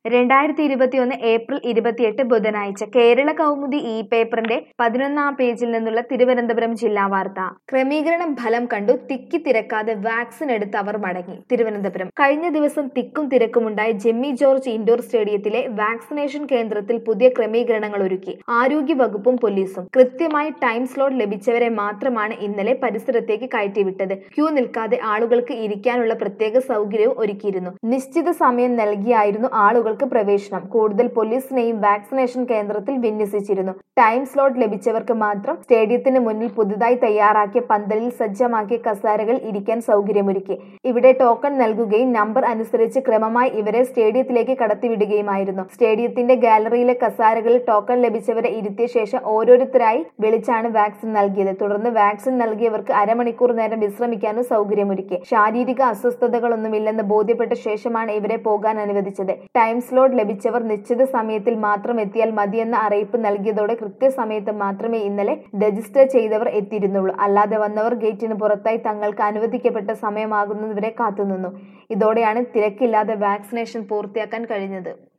രണ്ടായിരത്തി ഇരുപത്തിയൊന്ന് ഏപ്രിൽ ഇരുപത്തിയെട്ട് ബുധനാഴ്ച കേരള കൗമുദി ഇ പേപ്പറിന്റെ പതിനൊന്നാം പേജിൽ നിന്നുള്ള തിരുവനന്തപുരം ജില്ലാ വാർത്ത ക്രമീകരണം ഫലം കണ്ടു തിക്കി തിരക്കാതെ വാക്സിൻ എടുത്ത് അവർ മടങ്ങി തിരുവനന്തപുരം കഴിഞ്ഞ ദിവസം തിക്കും തിരക്കുമുണ്ടായ ജെമ്മി ജോർജ് ഇൻഡോർ സ്റ്റേഡിയത്തിലെ വാക്സിനേഷൻ കേന്ദ്രത്തിൽ പുതിയ ക്രമീകരണങ്ങൾ ഒരുക്കി ആരോഗ്യ വകുപ്പും പോലീസും കൃത്യമായി ടൈം സ്ലോട്ട് ലഭിച്ചവരെ മാത്രമാണ് ഇന്നലെ പരിസരത്തേക്ക് കയറ്റിവിട്ടത് ക്യൂ നിൽക്കാതെ ആളുകൾക്ക് ഇരിക്കാനുള്ള പ്രത്യേക സൗകര്യവും ഒരുക്കിയിരുന്നു നിശ്ചിത സമയം നൽകിയായിരുന്നു ആളുകൾക്ക് പ്രവേശനം കൂടുതൽ പോലീസിനെയും വാക്സിനേഷൻ കേന്ദ്രത്തിൽ വിന്യസിച്ചിരുന്നു ടൈം സ്ലോട്ട് ലഭിച്ചവർക്ക് മാത്രം സ്റ്റേഡിയത്തിന് മുന്നിൽ പുതുതായി തയ്യാറാക്കിയ പന്തലിൽ സജ്ജമാക്കിയ കസാരകൾ ഇരിക്കാൻ സൗകര്യമൊരുക്കി ഇവിടെ ടോക്കൺ നൽകുകയും നമ്പർ അനുസരിച്ച് ക്രമമായി ഇവരെ സ്റ്റേഡിയത്തിലേക്ക് കടത്തിവിടുകയുമായിരുന്നു സ്റ്റേഡിയത്തിന്റെ ഗാലറിയിലെ കസാരകളിൽ ടോക്കൺ ലഭിച്ചവരെ ഇരുത്തിയ ശേഷം ഓരോരുത്തരായി വിളിച്ചാണ് വാക്സിൻ നൽകിയത് തുടർന്ന് വാക്സിൻ നൽകിയവർക്ക് അരമണിക്കൂർ നേരം വിശ്രമിക്കാനും സൗകര്യമൊരുക്കി ശാരീരിക അസ്വസ്ഥതകളൊന്നുമില്ലെന്ന് ബോധ്യപ്പെട്ട ശേഷമാണ് ഇവരെ പോകാൻ അനുവദിച്ചത് ടൈം സ്ലോട്ട് ലഭിച്ചവർ നിശ്ചിത സമയത്തിൽ മാത്രം എത്തിയാൽ മതിയെന്ന അറിയിപ്പ് നൽകിയതോടെ കൃത്യസമയത്ത് മാത്രമേ ഇന്നലെ രജിസ്റ്റർ ചെയ്തവർ എത്തിയിരുന്നുള്ളൂ അല്ലാതെ വന്നവർ ഗേറ്റിന് പുറത്തായി തങ്ങൾക്ക് അനുവദിക്കപ്പെട്ട സമയമാകുന്നതുവരെ കാത്തുനിന്നു ഇതോടെയാണ് തിരക്കില്ലാതെ വാക്സിനേഷൻ പൂർത്തിയാക്കാൻ കഴിഞ്ഞത്